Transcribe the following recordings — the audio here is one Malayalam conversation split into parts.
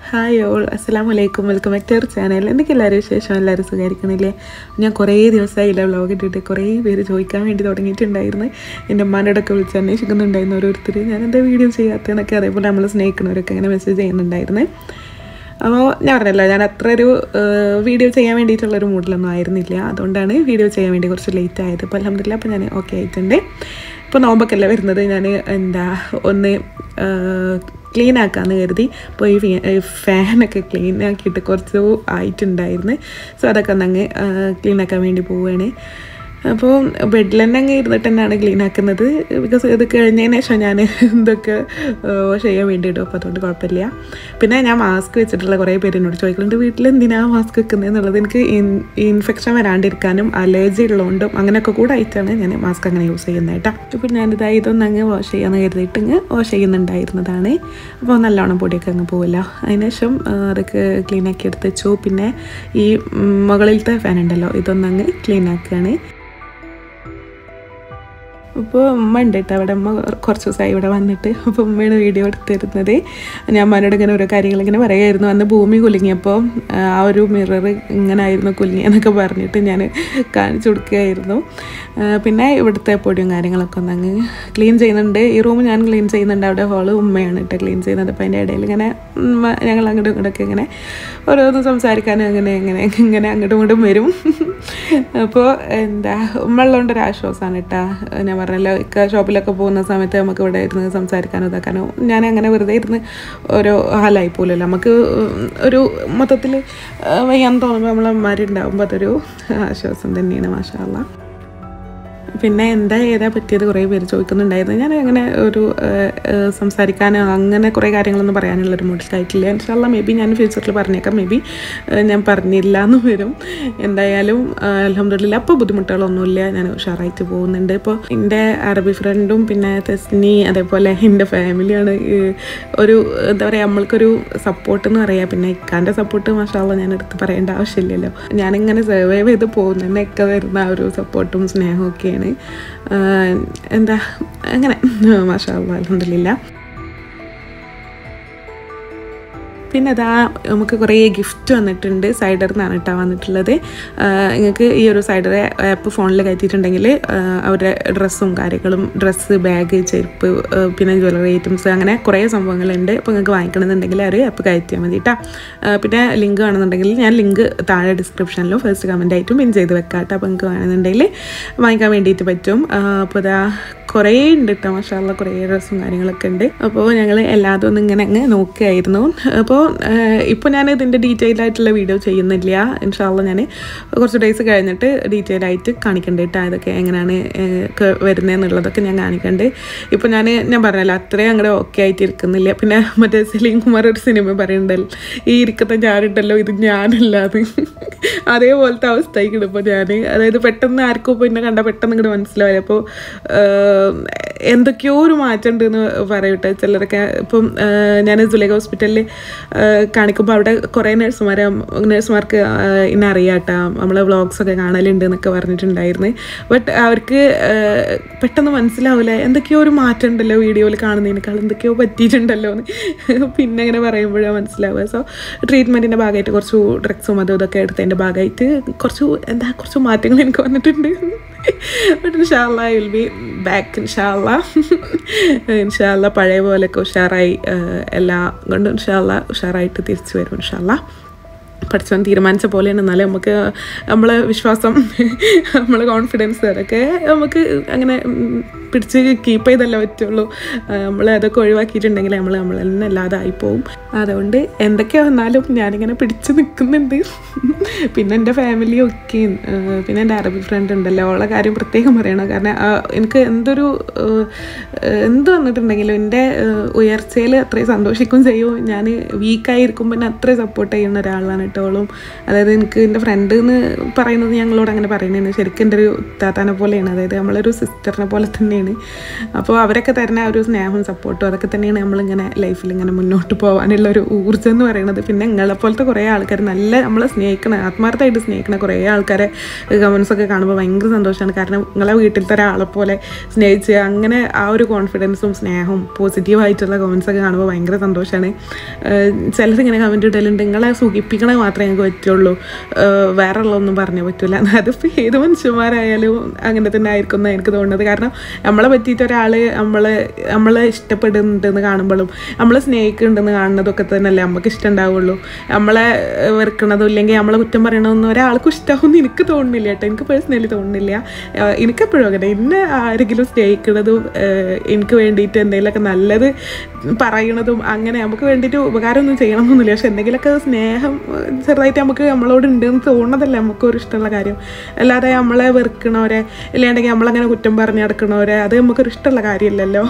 ഹായ് ഓൾ അസ്സാം വലൈക്കും welcome back to our channel എന്തൊക്കെ എല്ലാവരും വിശേഷം എല്ലാവരും സുഖമായിരിക്കണില്ലേ ഞാൻ കുറേ ദിവസമായില്ല വ്ലോഗ് ഇട്ടിട്ട് കുറേ പേര് ചോദിക്കാൻ വേണ്ടി തുടങ്ങിയിട്ടുണ്ടായിരുന്നു എൻ്റെ അമ്മാനോടൊക്കെ വിളിച്ച് അന്വേഷിക്കുന്നുണ്ടായിരുന്നു ഓരോരുത്തർ ഞാൻ എന്താ വീഡിയോ ചെയ്യാത്തതെന്നൊക്കെ അതേപോലെ നമ്മൾ സ്നേഹിക്കുന്നവരൊക്കെ അങ്ങനെ മെസ്സേജ് ചെയ്യുന്നുണ്ടായിരുന്നു അപ്പോൾ ഞാൻ പറഞ്ഞല്ലോ ഞാൻ അത്ര ഒരു വീഡിയോ ചെയ്യാൻ വേണ്ടിയിട്ടുള്ളൊരു മൂഡിലൊന്നും ആയിരുന്നില്ല അതുകൊണ്ടാണ് വീഡിയോ ചെയ്യാൻ വേണ്ടി കുറച്ച് ലേറ്റ് ആയത് അപ്പോൾ അലഹമില്ല അപ്പോൾ ഞാൻ ഓക്കെ ആയിട്ടുണ്ട് ഇപ്പോൾ നോമ്പൊക്കെ അല്ലേ വരുന്നത് ഞാൻ എന്താ ഒന്ന് ക്ലീൻ ആക്കാമെന്ന് കരുതി അപ്പോൾ ഈ ഫി- ഈ ഫാനൊക്കെ ക്ലീൻ ആക്കിയിട്ട് കുറച്ച് ആയിട്ടുണ്ടായിരുന്നു സോ അതൊക്കെ ഒന്ന് അങ്ങ് ക്ലീൻ ആക്കാൻ വേണ്ടി പോവുകയാണ് അപ്പോൾ ബെഡിൽ തന്നെ അങ്ങ് ഇരുന്നിട്ട് തന്നെയാണ് ക്ലീൻ ആക്കുന്നത് ബിക്കോസ് ഇത് കഴിഞ്ഞതിന് ശേഷം ഞാൻ ഇതൊക്കെ വാഷ് ചെയ്യാൻ വേണ്ടിയിട്ടും അപ്പോൾ അതുകൊണ്ട് കുഴപ്പമില്ല പിന്നെ ഞാൻ മാസ്ക് വെച്ചിട്ടുള്ള കുറേ പേര് എന്നോട് ചോദിക്കുന്നുണ്ട് വീട്ടിൽ എന്തിനാണ് മാസ്ക് വെക്കുന്നത് എന്നുള്ളത് എനിക്ക് ഇൻഫെക്ഷൻ വരാണ്ടിരിക്കാനും അലർജി ഉള്ളതുകൊണ്ടും അങ്ങനെയൊക്കെ കൂടെ ആയിട്ടാണ് ഞാൻ മാസ്ക് അങ്ങനെ യൂസ് ചെയ്യുന്നത് കേട്ടോ ഇപ്പോൾ ഞാനിതാ ഇതൊന്ന് അങ്ങ് വാഷ് ചെയ്യാന്ന് കരുതിയിട്ട് അങ്ങ് വാഷ് ചെയ്യുന്നുണ്ടായിരുന്നതാണ് അപ്പോൾ നല്ലോണം പൊടിയൊക്കെ അങ്ങ് പോവില്ല അതിനുശേഷം ആ, അതൊക്കെ ക്ലീൻ ആക്കി എടുത്ത് വെച്ചു പിന്നെ ഈ ഉം, മുകളിലത്തെ ഫാൻ ഉണ്ടല്ലോ ഇതൊന്നങ്ങ് ക്ലീൻ ആക്കുകയാണ് അപ്പോൾ ഉമ്മ ഉണ്ട് കേട്ടോ അവിടെ ഉമ്മ കുറച്ച് ദിവസമായി ഇവിടെ വന്നിട്ട് അപ്പോൾ ഉമ്മയാണ് വീഡിയോ എടുത്തിരുന്നത് ഞാൻ അമ്മനോട് ഇങ്ങനെ ഓരോ കാര്യങ്ങൾ ഇങ്ങനെ പറയുമായിരുന്നു അന്ന് ഭൂമി കുലുങ്ങിയപ്പോൾ ആ ഒരു മിറർ ഇങ്ങനെ ആയിരുന്നു കുലുങ്ങിയെന്നൊക്കെ പറഞ്ഞിട്ട് ഞാൻ കാണിച്ചു കൊടുക്കുകയായിരുന്നു ആ, പിന്നെ ഇവിടുത്തെ പൊടിയും കാര്യങ്ങളൊക്കെ ഒന്ന് അങ്ങ് ക്ലീൻ ചെയ്യുന്നുണ്ട് ഈ റൂം ഞാൻ ക്ലീൻ ചെയ്യുന്നുണ്ട് അവിടെ ഹോള് ഉമ്മയാണ് കേട്ടോ ക്ലീൻ ചെയ്യുന്നത് അപ്പോൾ അതിൻ്റെ ഇടയിൽ ഇങ്ങനെ ഉമ്മ ഞങ്ങൾ അങ്ങോട്ടും ഇങ്ങോട്ടൊക്കെ ഇങ്ങനെ ഓരോന്ന് സംസാരിക്കാനും അങ്ങനെ അങ്ങനെ ഇങ്ങനെ അങ്ങോട്ടും ഇങ്ങോട്ടും വരും അപ്പോൾ എന്താ ഉമ്മയുള്ളതുകൊണ്ട് ഒരു ആശ്വാസമാണ് കേട്ടോ ഞാൻ പറഞ്ഞല്ലോ ഇക്ക ഷോപ്പിലൊക്കെ പോകുന്ന സമയത്ത് നമുക്ക് ഇവിടെ ഇരുന്ന് സംസാരിക്കാനോ ഇതാക്കാനോ ഞാൻ അങ്ങനെ വെറുതെ ഇരുന്ന് ഓരോ ഹാലായി പോലല്ലോ നമുക്ക് ഒരു മൊത്തത്തിൽ വയ്യാന്ന് തോന്നുമ്പോൾ നമ്മളമ്മമാരുണ്ടാകുമ്പോൾ അതൊരു ആശ്വാസം തന്നെയാണ് മാഷാല്ല പിന്നെ എന്താ ഏതാ പറ്റിയത് കുറേ പേര് ചോദിക്കുന്നുണ്ടായിരുന്നു ഞാൻ അങ്ങനെ ഒരു ഏഹ്, ഏഹ്, സംസാരിക്കാനോ അങ്ങനെ കുറേ കാര്യങ്ങളൊന്നും പറയാനുള്ളൊരു മൂഡിലായിട്ടില്ല ഇൻഷാല്ല മേ ബി ഞാൻ ഫ്യൂച്ചറിൽ പറഞ്ഞേക്കാം മേ ബി ഞാൻ പറഞ്ഞില്ല എന്ന് വരും എന്തായാലും അലഹമില്ല അപ്പോൾ ബുദ്ധിമുട്ടുകളൊന്നുമില്ല ഞാൻ ഉഷാറായിട്ട് പോകുന്നുണ്ട് ഇപ്പോൾ എൻ്റെ അറബി ഫ്രണ്ടും പിന്നെ തെസ്നി അതേപോലെ എൻ്റെ ഫാമിലിയാണ് ഈ ഒരു എന്താ പറയുക നമ്മൾക്കൊരു സപ്പോർട്ട് എന്ന് പറയാം പിന്നെ ഇക്കാൻ്റെ സപ്പോർട്ട് മാഷാല്ല ഞാൻ എടുത്ത് പറയേണ്ട ആവശ്യമില്ലല്ലോ ഞാനിങ്ങനെ സർവൈവ് ചെയ്ത് പോകുന്നതിനൊക്കെ വരുന്ന ആ ഒരു സപ്പോർട്ടും സ്നേഹവും ഒക്കെയാണ് ആഹ് എന്താ അങ്ങനെ മാഷാല്ല അലഹമില്ല പിന്നെ അതാ നമുക്ക് കുറേ ഗിഫ്റ്റ് വന്നിട്ടുണ്ട് സൈഡറിൽ നിന്നാണ് കേട്ടോ വന്നിട്ടുള്ളത് നിങ്ങൾക്ക് ഈ ഒരു സൈഡർ ആപ്പ് ഫോണിൽ കയറ്റിയിട്ടുണ്ടെങ്കിൽ അവരുടെ ഡ്രസ്സും കാര്യങ്ങളും ഡ്രസ്സ് ബാഗ് ചെരുപ്പ് ആ, പിന്നെ ജ്വല്ലറി ഐറ്റംസ് അങ്ങനെ കുറേ സംഭവങ്ങളുണ്ട് അപ്പോൾ നിങ്ങൾക്ക് വാങ്ങിക്കണമെന്നുണ്ടെങ്കിൽ ആ ഒരു ആപ്പ് കയറ്റിയാൽ മതി കേട്ടോ പിന്നെ ലിങ്ക് വേണമെന്നുണ്ടെങ്കിൽ ഞാൻ ലിങ്ക് താഴെ ഡിസ്ക്രിപ്ഷനിലും ഫസ്റ്റ് കമൻ്റ് ആയിട്ടും പിൻ ചെയ്ത് വെക്കാം കേട്ടോ അപ്പോൾ നിങ്ങൾക്ക് വേണമെന്നുണ്ടെങ്കിൽ വാങ്ങിക്കാൻ വേണ്ടിയിട്ട് പറ്റും ആ, അപ്പോൾ ഇതാ കുറേ ഉണ്ട് കേട്ടോ മഷാല്ല കുറേ ഡ്രസ്സും കാര്യങ്ങളൊക്കെ ഉണ്ട് അപ്പോൾ ഞങ്ങൾ എല്ലാതും ഒന്ന് ഇങ്ങനെ അങ്ങ് നോക്കുകയായിരുന്നു അപ്പോൾ ഇപ്പോൾ ഞാൻ ഇതിൻ്റെ ഡീറ്റെയിൽ ആയിട്ടുള്ള വീഡിയോ ചെയ്യുന്നില്ല ഇൻഷാല്ല ഞാൻ കുറച്ച് ഡേയ്സ് കഴിഞ്ഞിട്ട് ഡീറ്റെയിൽ ആയിട്ട് കാണിക്കണ്ട കേട്ടോ ഇതൊക്കെ എങ്ങനെയാണ് ഏഹ്, ഒക്കെ വരുന്നതെന്നുള്ളതൊക്കെ ഞാൻ കാണിക്കണ്ട് ഇപ്പോൾ ഞാൻ ഞാൻ പറഞ്ഞല്ലോ അത്രയും അങ്ങോട്ട് ഓക്കെ ആയിട്ട് ഇരിക്കുന്നില്ല പിന്നെ മറ്റേ സലീം കുമാർ ഒരു സിനിമ പറയുന്നുണ്ടല്ലോ ഈ ഇരിക്കുന്ന ഞാനുണ്ടല്ലോ ഇത് ഞാനല്ലാതെ അതേപോലത്തെ അവസ്ഥയ്ക്ക് ഇപ്പോൾ ഞാൻ അതായത് പെട്ടെന്ന് ആർക്കും ഇപ്പോൾ എന്നെ കണ്ടാൽ പെട്ടെന്ന് ഇങ്ങോട്ട് മനസ്സിലാവില്ല അപ്പോൾ എന്തൊക്കെയോ ഒരു മാറ്റം ഉണ്ട് എന്ന് പറയട്ടെ ചിലരൊക്കെ ഇപ്പം ഞാൻ സുലേഖ ഹോസ്പിറ്റലിൽ കാണിക്കുമ്പോൾ അവിടെ കുറേ നഴ്സുമാരെ നഴ്സുമാർക്ക് ഇന്നെ അറിയാട്ടാ നമ്മളെ വ്ളോഗ്സൊക്കെ കാണലുണ്ട് എന്നൊക്കെ പറഞ്ഞിട്ടുണ്ടായിരുന്നു ബട്ട് അവർക്ക് ആ, പെട്ടെന്ന് മനസ്സിലാവില്ല എന്തൊക്കെയോ ഒരു മാറ്റം ഉണ്ടല്ലോ വീഡിയോയിൽ കാണുന്നതിനേക്കാൾ എന്തൊക്കെയോ പറ്റിയിട്ടുണ്ടല്ലോ എന്ന് പിന്നെ അങ്ങനെ പറയുമ്പോഴാണ് മനസ്സിലാവുക സോ ട്രീറ്റ്മെൻറ്റിൻ്റെ ഭാഗമായിട്ട് കുറച്ച് ഡ്രഗ്സും അതും ഇതൊക്കെ എടുത്തതിൻ്റെ ഭാഗമായിട്ട് കുറച്ച് എന്താ കുറച്ച് മാറ്റങ്ങൾ എനിക്ക് വന്നിട്ടുണ്ട് ബട്ട് ഇൻഷാല്ല വിൽ ബി ബാക്ക് ഇൻഷാല്ല ഇൻഷാല്ല പഴയ പോലെയൊക്കെ ഉഷാറായി ഏഹ്, എല്ലാം കൊണ്ടും ഇൻഷാല്ല ഉഷാറായിട്ട് തിരിച്ചു വരും ഇൻഷാല്ല പഠിച്ചവൻ തീരുമാനിച്ച പോലെയാണ് എന്നാലും നമുക്ക് നമ്മളെ വിശ്വാസം നമ്മളെ കോൺഫിഡൻസ് അതൊക്കെ നമുക്ക് അങ്ങനെ ഉം, പിടിച്ച് കീപ്പ് ചെയ്തല്ലേ പറ്റുള്ളൂ നമ്മൾ അതൊക്കെ ഒഴിവാക്കിയിട്ടുണ്ടെങ്കിൽ നമ്മൾ നമ്മൾ തന്നെ അല്ലാതെ ആയിപ്പോവും അതുകൊണ്ട് എന്തൊക്കെ വന്നാലും ഞാനിങ്ങനെ പിടിച്ച് നിൽക്കുന്നുണ്ട് പിന്നെ എൻ്റെ ഫാമിലി ഒക്കെ പിന്നെ എൻ്റെ അറബി ഫ്രണ്ട് ഉണ്ടല്ലോ അവളെ കാര്യം പ്രത്യേകം പറയണം കാരണം ആ, എനിക്ക് എന്തൊരു ഏഹ്, എന്ത് വന്നിട്ടുണ്ടെങ്കിലും എൻ്റെ ഉയർച്ചയിൽ അത്രയും സന്തോഷിക്കും ചെയ്യും ഞാൻ വീക്കായിരിക്കുമ്പോൾ എന്നെ അത്രയും സപ്പോർട്ട് ചെയ്യുന്ന ഒരാളാണ് കേട്ടോ ഇഷ്ടത്തോളം അതായത് എനിക്ക് എൻ്റെ ഫ്രണ്ട് എന്ന് പറയുന്നത് ഞങ്ങളോട് അങ്ങനെ പറയുന്നതാണ് ശരിക്കും എൻ്റെ ഒരു താത്താനെ പോലെയാണ് അതായത് നമ്മളൊരു സിസ്റ്ററിനെ പോലെ തന്നെയാണ് അപ്പോൾ അവരൊക്കെ തരുന്ന ആ ഒരു സ്നേഹവും സപ്പോർട്ടും അതൊക്കെ തന്നെയാണ് നമ്മളിങ്ങനെ ലൈഫിൽ ഇങ്ങനെ മുന്നോട്ട് പോകാനുള്ള ഒരു ഊർജ്ജം എന്ന് പറയുന്നത് പിന്നെ നിങ്ങളെ പോലത്തെ കുറേ ആൾക്കാർ നല്ല നമ്മളെ സ്നേഹിക്കണ ആത്മാർത്ഥമായിട്ട് സ്നേഹിക്കണ കുറേ ആൾക്കാരെ കമൻസ് ഒക്കെ കാണുമ്പോൾ ഭയങ്കര സന്തോഷമാണ് കാരണം നിങ്ങളെ വീട്ടിലത്തെ ഒരാളെ പോലെ സ്നേഹിച്ച് അങ്ങനെ ആ ഒരു കോൺഫിഡൻസും സ്നേഹവും പോസിറ്റീവായിട്ടുള്ള കമൻസ് ഒക്കെ കാണുമ്പോൾ ഭയങ്കര സന്തോഷമാണ് ചിലരിങ്ങനെ കമൻറ്റ് ഇടലുണ്ട് നിങ്ങളെ സുഖിപ്പിക്കണത് മാത്രമേ ഞങ്ങൾക്ക് പറ്റുള്ളൂ ഏഹ് വേറെ ഉള്ളതൊന്നും പറഞ്ഞേ പറ്റില്ല അതിപ്പോൾ ഏത് മനുഷ്യന്മാരായാലും അങ്ങനെ തന്നെ ആയിരിക്കും എന്നാണ് എനിക്ക് തോന്നുന്നത് കാരണം നമ്മളെ പറ്റിയിട്ട് ഒരാൾ നമ്മളെ നമ്മളെ ഇഷ്ടപ്പെടുന്നുണ്ടെന്ന് കാണുമ്പോഴും നമ്മളെ സ്നേഹിക്കുന്നുണ്ടെന്ന് കാണുന്നതൊക്കെ തന്നെയല്ലേ നമുക്ക് ഇഷ്ടം ഉണ്ടാവുള്ളൂ നമ്മളെ ഏഹ് വെറുക്കണതും ഇല്ലെങ്കിൽ നമ്മളെ കുറ്റം പറയണതൊന്നും ഒരാൾക്കും ഇഷ്ടമാവുമെന്ന് എനിക്ക് തോന്നുന്നില്ല കേട്ടോ എനിക്ക് പേഴ്സണലി തോന്നുന്നില്ല ഏഹ് എനിക്കെപ്പോഴും അങ്ങനെ എന്നെ ആരെങ്കിലും സ്നേഹിക്കുന്നതും ഏഹ് എനിക്ക് വേണ്ടിയിട്ട് എന്തെങ്കിലുമൊക്കെ നല്ലത് പറയണതും അങ്ങനെ നമുക്ക് വേണ്ടിയിട്ട് ഉപകാരമൊന്നും ചെയ്യണമെന്നൊന്നുമില്ല പക്ഷെ എന്തെങ്കിലുമൊക്കെ സ്നേഹം ഏഹ് ചെറുതായിട്ട് നമുക്ക് നമ്മളോട് ഉണ്ടെന്ന് തോന്നുന്നതല്ലേ നമുക്കൊരു ഇഷ്ടമുള്ള കാര്യം അല്ലാതെ നമ്മളെ വെറുക്കണവരെ ഇല്ലാണ്ടെങ്കിൽ നമ്മളങ്ങനെ കുറ്റം പറഞ്ഞ് നടക്കണവരെ അത് നമുക്കൊരു ഇഷ്ടമുള്ള കാര്യമില്ലല്ലോ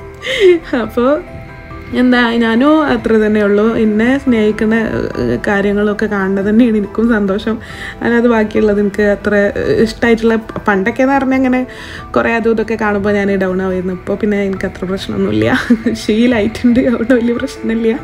അപ്പോൾ എന്താ ഞാനും അത്ര തന്നെ ഉള്ളൂ എന്നെ സ്നേഹിക്കുന്ന ഏഹ്, കാര്യങ്ങളൊക്കെ കാണുന്നത് തന്നെയാണ് എനിക്കും സന്തോഷം അല്ലാതെ ബാക്കിയുള്ളത് എനിക്ക് അത്ര ഏഹ്, ഇഷ്ടമായിട്ടുള്ള പണ്ടൊക്കെ എന്ന് പറഞ്ഞാൽ അങ്ങനെ കുറേ അതും ഇതൊക്കെ കാണുമ്പോൾ ഞാൻ ഡൗൺ ആവുമായിരുന്നു ഇപ്പോൾ പിന്നെ എനിക്ക് അത്ര പ്രശ്നമൊന്നുമില്ല ശീലായിട്ടുണ്ട് അതുകൊണ്ട് വലിയ പ്രശ്നമില്ല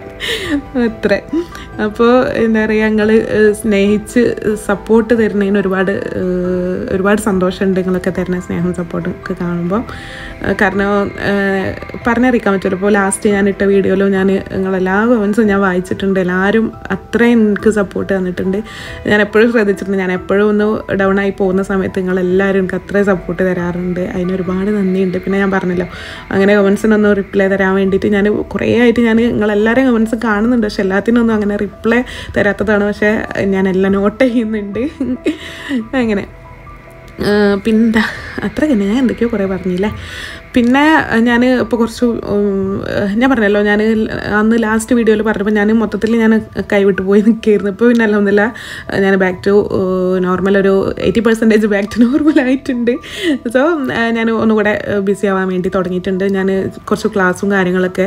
അത്ര അപ്പോൾ എന്താ പറയുക ഞങ്ങൾ സ്നേഹിച്ച് സപ്പോർട്ട് തരുന്നതിന് ഒരുപാട് ഏഹ്, ഒരുപാട് സന്തോഷമുണ്ട് നിങ്ങളൊക്കെ തരുന്ന സ്നേഹം സപ്പോർട്ടും ഒക്കെ കാണുമ്പോൾ ഏഹ്, കാരണം ഏഹ്, പറഞ്ഞറിയിക്കാൻ പറ്റുമല്ലോ ഇപ്പോൾ ലാസ്റ്റ് ഞാൻ ഇട്ട വീഡിയോയിലും ഞാൻ നിങ്ങളെല്ലാ കമൻസും ഞാൻ വായിച്ചിട്ടുണ്ട് എല്ലാവരും അത്രയും എനിക്ക് സപ്പോർട്ട് തന്നിട്ടുണ്ട് ഞാൻ എപ്പോഴും ശ്രദ്ധിച്ചിട്ടുണ്ട് ഞാൻ എപ്പോഴും ഒന്ന് ഡൗൺ ആയി പോകുന്ന സമയത്ത് നിങ്ങളെല്ലാവരും എനിക്ക് അത്രയും സപ്പോർട്ട് തരാറുണ്ട് അതിന് ഒരുപാട് നന്ദിയുണ്ട് പിന്നെ ഞാൻ പറഞ്ഞല്ലോ അങ്ങനെ കമൻസിനൊന്നും റിപ്ലൈ തരാൻ വേണ്ടിയിട്ട് ഞാൻ കുറേ ആയിട്ട് ഞാൻ നിങ്ങളെല്ലാവരും കമൻസ് കാണുന്നുണ്ട് പക്ഷെ എല്ലാത്തിനൊന്നും അങ്ങനെ റിപ്ലൈ തരാത്തതാണ് പക്ഷേ ഞാൻ എല്ലാം നോട്ട് ചെയ്യുന്നുണ്ട് അങ്ങനെ പിന്നെ അത്ര തന്നെ ഞാൻ എന്തൊക്കെയോ കുറേ പറഞ്ഞില്ലേ പിന്നെ ഞാൻ ഇപ്പോൾ കുറച്ച് ഉം, ഞാൻ പറഞ്ഞല്ലോ ഞാൻ അന്ന് ലാസ്റ്റ് വീഡിയോയിൽ പറഞ്ഞപ്പോൾ ഞാൻ മൊത്തത്തിൽ ഞാൻ കൈവിട്ട് പോയി നിൽക്കുകയായിരുന്നു ഇപ്പോൾ പിന്നെ അല്ലെന്നില്ല ഞാൻ ബാക്ക് ടു നോർമൽ ഒരു eighty percentage back to normal ആയിട്ടുണ്ട് സോ ഞാൻ ഒന്നുകൂടെ ബിസി ആവാൻ വേണ്ടി തുടങ്ങിയിട്ടുണ്ട് ഞാൻ കുറച്ച് ക്ലാസ്സും കാര്യങ്ങളൊക്കെ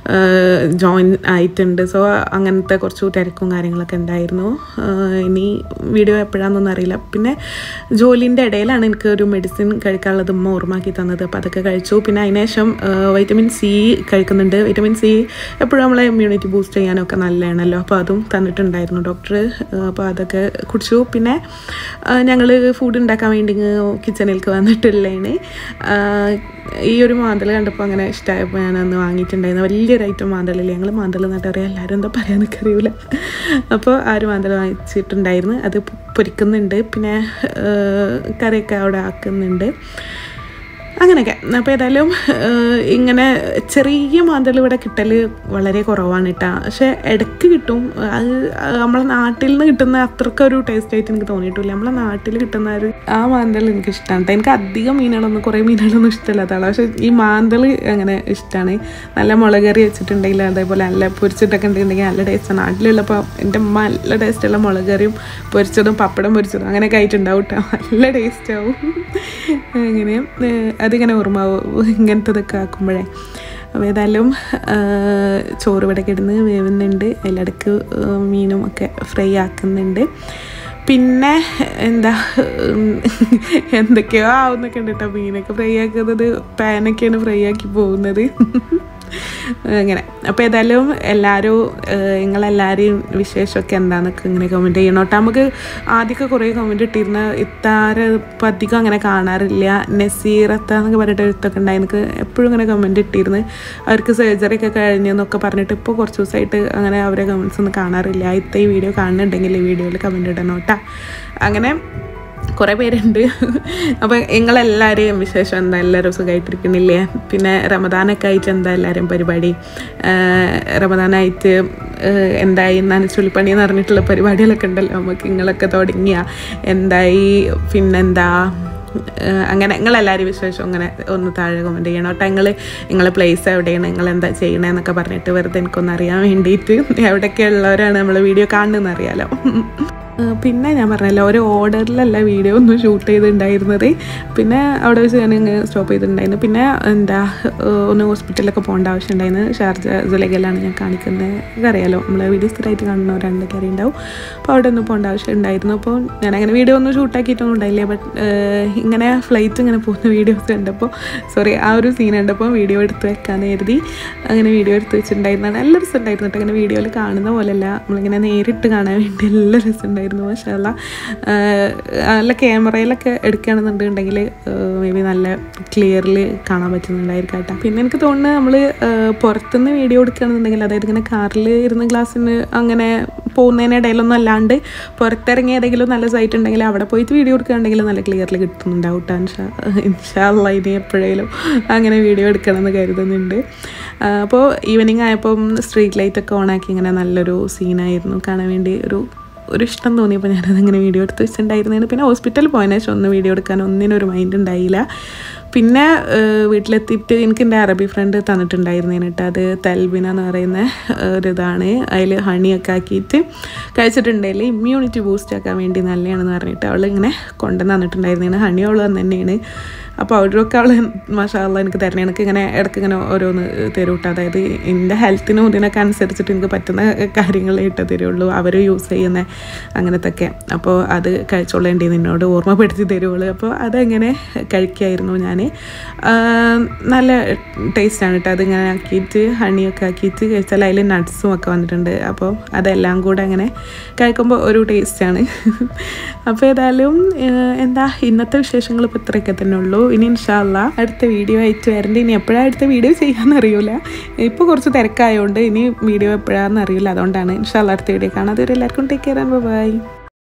ജോയിൻ ആയിട്ടുണ്ട് സോ അങ്ങനത്തെ കുറച്ച് തിരക്കും കാര്യങ്ങളൊക്കെ ഉണ്ടായിരുന്നു ആഹ് ഇനി വീഡിയോ എപ്പോഴാണെന്നൊന്നും അറിയില്ല പിന്നെ ജോലിൻ്റെ ഇടയിലാണ് എനിക്ക് ഒരു മെഡിസിൻ കഴിക്കാനുള്ളത് ഉമ്മ ഓർമ്മാക്കി തന്നത് അപ്പോൾ അതൊക്കെ കഴിച്ചു പിന്നെ അതിനുശേഷം വൈറ്റമിൻ സി കഴിക്കുന്നുണ്ട് വൈറ്റമിൻ സി എപ്പോഴും നമ്മളെ ഇമ്മ്യൂണിറ്റി ബൂസ്റ്റ് ചെയ്യാനൊക്കെ നല്ലതാണല്ലോ അപ്പോൾ അതും തന്നിട്ടുണ്ടായിരുന്നു ഡോക്ടർ അപ്പോൾ അതൊക്കെ കുടിച്ചു പിന്നെ ഞങ്ങൾ ഫുഡ് ഉണ്ടാക്കാൻ വേണ്ടി കിച്ചണിലേക്ക് വന്നിട്ടുള്ളതാണ് ഈ ഒരു മാന്തൽ കണ്ടപ്പോൾ അങ്ങനെ ഇഷ്ടമായപ്പോൾ ഞാൻ അന്ന് വാങ്ങിയിട്ടുണ്ടായിരുന്നു വലിയൊരു ഐറ്റം മാന്തലില്ലേ ഞങ്ങൾ മാന്തൽ എന്നിട്ട് അറിയാം എല്ലാവരും എന്താ പറയാൻ അറിയില്ല അപ്പോൾ ആ ഒരു മാന്തൽ വാങ്ങിച്ചിട്ടുണ്ടായിരുന്നു അത് പൊരിക്കുന്നുണ്ട് പിന്നെ ആ, കറിയൊക്കെ അവിടെ ആക്കുന്നുണ്ട് അങ്ങനെയൊക്കെ അപ്പോൾ ഏതായാലും ഏഹ്, ഇങ്ങനെ ചെറിയ മാന്തൽ ഇവിടെ കിട്ടൽ വളരെ കുറവാണ് കേട്ടോ പക്ഷേ ഇടയ്ക്ക് കിട്ടും അത് നമ്മളെ നാട്ടിൽ നിന്ന് കിട്ടുന്ന അത്രക്കൊരു ടേസ്റ്റ് ആയിട്ട് എനിക്ക് തോന്നിയിട്ടില്ല നമ്മളെ നാട്ടിൽ കിട്ടുന്ന ഒരു ആ മാന്തൽ എനിക്ക് ഇഷ്ടമാണ് കേട്ടോ എനിക്ക് അധികം മീനുകളൊന്നും കുറേ മീനുകളൊന്നും ഇഷ്ടമില്ലാത്തതാണ് പക്ഷേ ഈ മാന്തൽ അങ്ങനെ ഇഷ്ടമാണ് നല്ല മുളക് കറി വെച്ചിട്ടുണ്ടെങ്കിൽ അതേപോലെ നല്ല പൊരിച്ചിട്ടൊക്കെ ഉണ്ടെങ്കിൽ നല്ല ടേസ്റ്റാണ് നാട്ടിലുള്ളപ്പോൾ എൻ്റെ അമ്മ നല്ല ടേസ്റ്റുള്ള മുളക് കറിയും പൊരിച്ചതും പപ്പടം പൊരിച്ചതും അങ്ങനെയൊക്കെ ആയിട്ടുണ്ടാവും കേട്ടോ നല്ല ടേസ്റ്റ് ആവും അങ്ങനെ ഏഹ്, അതിങ്ങനെ ഓർമ്മാവും ഇങ്ങനത്തതൊക്കെ ആക്കുമ്പോഴേ അപ്പോൾ ഏതായാലും ഏഹ്, ചോറ് ഇവിടെ കിടന്ന് വേവുന്നുണ്ട് അതിലിടക്ക് ഏഹ്, മീനും ഒക്കെ ഫ്രൈ ആക്കുന്നുണ്ട് പിന്നെ എന്താ ഉം, എന്തൊക്കെയോ ആവുന്നൊക്കെ ഉണ്ട് കേട്ടോ മീനൊക്കെ ഫ്രൈ ആക്കുന്നത് പാനൊക്കെയാണ് ഫ്രൈ ആക്കി പോകുന്നത് അങ്ങനെ അപ്പോൾ ഏതായാലും എല്ലാവരും ഏഹ്, നിങ്ങളെല്ലാവരെയും വിശേഷമൊക്കെ എന്താണെന്നൊക്കെ ഇങ്ങനെ കമൻറ്റ് ചെയ്യണം കേട്ടോ നമുക്ക് ആദ്യമൊക്കെ കുറേ കമൻറ്റ് ഇട്ടിരുന്ന ഇത്താര ഇപ്പം അധികം അങ്ങനെ കാണാറില്ല നസീറത്ത എന്നൊക്കെ പറഞ്ഞിട്ട് എഴുത്തൊക്കെ ഉണ്ടായി എനിക്ക് എപ്പോഴും ഇങ്ങനെ കമൻറ്റ് ഇട്ടിരുന്നു അവർക്ക് സർജറി ഒക്കെ കഴിഞ്ഞെന്നൊക്കെ പറഞ്ഞിട്ട് ഇപ്പോൾ കുറച്ച് ദിവസമായിട്ട് അങ്ങനെ അവരെ കമൻസ് ഒന്നും കാണാറില്ല ഇത്ത ഈ വീഡിയോ കാണുന്നുണ്ടെങ്കിൽ ഈ വീഡിയോയിൽ കമൻറ്റ് ഇടണം കേട്ടോ അങ്ങനെ കുറേ പേരുണ്ട് അപ്പോൾ നിങ്ങളെല്ലാവരെയും വിശേഷം എന്താ എല്ലാവരും സുഖമായിട്ടിരിക്കുന്നില്ലേ പിന്നെ റമദാനൊക്കെ ആയിട്ട് എന്താ എല്ലാവരും പരിപാടി ആഹ് റമദാനായിട്ട് ആഹ് എന്തായി നനച്ചുള്ളിപ്പണി എന്ന് പറഞ്ഞിട്ടുള്ള പരിപാടികളൊക്കെ ഉണ്ടല്ലോ നമുക്ക് നിങ്ങളൊക്കെ തുടങ്ങിയ എന്തായി പിന്നെന്താ ഏഹ് അങ്ങനെ നിങ്ങളെല്ലാവരും വിശേഷം അങ്ങനെ ഒന്ന് താഴെ കമൻറ്റ് ചെയ്യണം കേട്ടോ നിങ്ങൾ നിങ്ങളെ പ്ലേസ് എവിടെയാണ് നിങ്ങൾ എന്താ ചെയ്യണതെന്നൊക്കെ പറഞ്ഞിട്ട് വെറുതെ എനിക്കൊന്ന് അറിയാൻ വേണ്ടിയിട്ട് എവിടെയൊക്കെ ഉള്ളവരാണ് നമ്മൾ വീഡിയോ കാണുന്നതെന്ന് അറിയാലോ ഏഹ് പിന്നെ ഞാൻ പറഞ്ഞല്ലോ ഒരു ഓർഡറിലല്ല വീഡിയോ ഒന്നും ഷൂട്ട് ചെയ്തിട്ടുണ്ടായിരുന്നത് പിന്നെ അവിടെ വെച്ച് ഞാൻ ഇങ്ങനെ സ്റ്റോപ്പ് ചെയ്തിട്ടുണ്ടായിരുന്നു പിന്നെ എന്താ ഏഹ് ഒന്ന് ഹോസ്പിറ്റലിലൊക്കെ പോകേണ്ട ആവശ്യം ഉണ്ടായിരുന്നു ഷാർജ ജുലൈഖയിലാണ് ഞാൻ കാണിക്കുന്നത് അറിയാലോ നമ്മൾ വീഡിയോ സ്ഥിരമായിട്ട് കാണുന്നവരുണ്ടൊക്കെ അറിയുണ്ടാവും അപ്പോൾ അവിടെ ഒന്ന് പോകേണ്ട ആവശ്യം ഉണ്ടായിരുന്നു അപ്പോൾ ഞാൻ അങ്ങനെ വീഡിയോ ഒന്നും ഷൂട്ടാക്കിയിട്ടൊന്നും ഉണ്ടായില്ല ബട്ട് ഇങ്ങനെ ഫ്ലൈറ്റ് ഇങ്ങനെ പോകുന്ന വീഡിയോസ് കണ്ടപ്പോൾ സോറി ആ ഒരു സീൻ കണ്ടപ്പോൾ വീഡിയോ എടുത്ത് വെക്കാമെന്ന് കരുതി അങ്ങനെ വീഡിയോ എടുത്ത് വെച്ചിട്ടുണ്ടായിരുന്നു നല്ല രസം ഉണ്ടായിരുന്നു കേട്ടോ അങ്ങനെ വീഡിയോയിൽ കാണുന്ന പോലെയല്ല നമ്മളിങ്ങനെ നേരിട്ട് കാണാൻ വേണ്ടി നല്ല രസം ഉണ്ടായിരുന്നു മാഷാല്ല നല്ല ക്യാമറയിലൊക്കെ എടുക്കുകയാണെന്നുണ്ടെങ്കിൽ മേ ബി നല്ല ക്ലിയറിൽ കാണാൻ പറ്റുന്നുണ്ടായിരിക്കും കേട്ടോ പിന്നെ എനിക്ക് തോന്നുന്നത് നമ്മൾ പുറത്തുനിന്ന് വീഡിയോ എടുക്കുകയാണെന്നുണ്ടെങ്കിൽ അതായത് ഇങ്ങനെ കാറിൽ ഇരുന്ന് ഗ്ലാസ്സിന് അങ്ങനെ പോകുന്നതിനിടയിലൊന്നും അല്ലാണ്ട് പുറത്തിറങ്ങി ഏതെങ്കിലും നല്ല സൈറ്റ് ഉണ്ടെങ്കിൽ അവിടെ പോയിട്ട് വീഡിയോ എടുക്കുകയാണെങ്കിൽ നല്ല ക്ലിയറിൽ കിട്ടുന്നുണ്ടാവും കേട്ടോ ഇൻഷാ ഇൻഷാല്ല ഇനി എപ്പോഴേലും അങ്ങനെ വീഡിയോ എടുക്കണമെന്ന് കരുതുന്നുണ്ട് അപ്പോൾ ഈവനിങ് ആയപ്പം സ്ട്രീറ്റ് ലൈറ്റ് ഒക്കെ ഓണാക്കി ഇങ്ങനെ നല്ലൊരു സീനായിരുന്നു കാണാൻ വേണ്ടി ഒരു ഒരു ഇഷ്ടം തോന്നിയപ്പോൾ ഞാനതങ്ങനെ വീഡിയോ എടുത്ത് വെച്ചിട്ടുണ്ടായിരുന്നതിന് പിന്നെ ഹോസ്പിറ്റലിൽ പോയതിനു ശേഷം ഒന്ന് വീഡിയോ എടുക്കാൻ ഒന്നിനും ഒരു മൈൻഡ് ഉണ്ടായില്ല പിന്നെ ഏഹ്, വീട്ടിലെത്തിയിട്ട് എനിക്ക് എൻ്റെ അറബി ഫ്രണ്ട് തന്നിട്ടുണ്ടായിരുന്നതിന് കേട്ടോ അത് തൽബിന എന്ന് പറയുന്ന ഏഹ്, ഒരു ഇതാണ് അതിൽ ഹണിയൊക്കെ ആക്കിയിട്ട് കഴിച്ചിട്ടുണ്ടെങ്കിൽ ഇമ്മ്യൂണിറ്റി ബൂസ്റ്റ് ആക്കാൻ വേണ്ടി നല്ലതാണെന്ന് പറഞ്ഞിട്ട് അവൾ ഇങ്ങനെ കൊണ്ടുവന്ന് തന്നിട്ടുണ്ടായിരുന്നതാണ് ഹണി അവൾ തന്നെയാണ് അപ്പോൾ അവരൊക്കെ അവൾ മാഷാള്ള എനിക്ക് തരണേ എനിക്ക് ഇങ്ങനെ ഇടയ്ക്ക് ഇങ്ങനെ ഓരോന്ന് തരും കേട്ടോ അതായത് എൻ്റെ ഹെൽത്തിനും ഇതിനൊക്കെ അനുസരിച്ചിട്ട് എനിക്ക് പറ്റുന്ന കാര്യങ്ങളേ ഇട്ട് തരുള്ളൂ അവർ യൂസ് ചെയ്യുന്ന അങ്ങനത്തെ ഒക്കെ അപ്പോൾ അത് കഴിച്ചോളേണ്ടി നിന്നോട് ഓർമ്മപ്പെടുത്തി തരുള്ളൂ അപ്പോൾ അതങ്ങനെ കഴിക്കായിരുന്നു ഞാൻ നല്ല ടേസ്റ്റാണ് കേട്ടോ അതിങ്ങനെ ആക്കിയിട്ട് ഹണിയൊക്കെ ആക്കിയിട്ട് കഴിച്ചാൽ അതിൽ നട്ട്സും ഒക്കെ വന്നിട്ടുണ്ട് അപ്പോൾ അതെല്ലാം കൂടെ അങ്ങനെ കഴിക്കുമ്പോൾ ഒരു ടേസ്റ്റാണ് അപ്പോൾ ഏതായാലും ഏഹ്, എന്താ ഇന്നത്തെ വിശേഷങ്ങൾ ഇപ്പോൾ ഇത്രയൊക്കെ തന്നെ ഉള്ളൂ ഇനി ഇൻഷാല്ല അടുത്ത വീഡിയോ ആയിട്ട് വരേണ്ട ഇനി എപ്പോഴാണ് അടുത്ത വീഡിയോ ചെയ്യാമെന്ന് അറിയില്ല ഇപ്പോൾ കുറച്ച് തിരക്കായതുകൊണ്ട് ഇനി വീഡിയോ എപ്പോഴാണെന്ന് അറിയില്ല അതുകൊണ്ടാണ് ഇൻഷാല്ല അടുത്ത വീഡിയോ കാണാതെ എല്ലാവർക്കും ടേക്ക് കെയർ ബൈ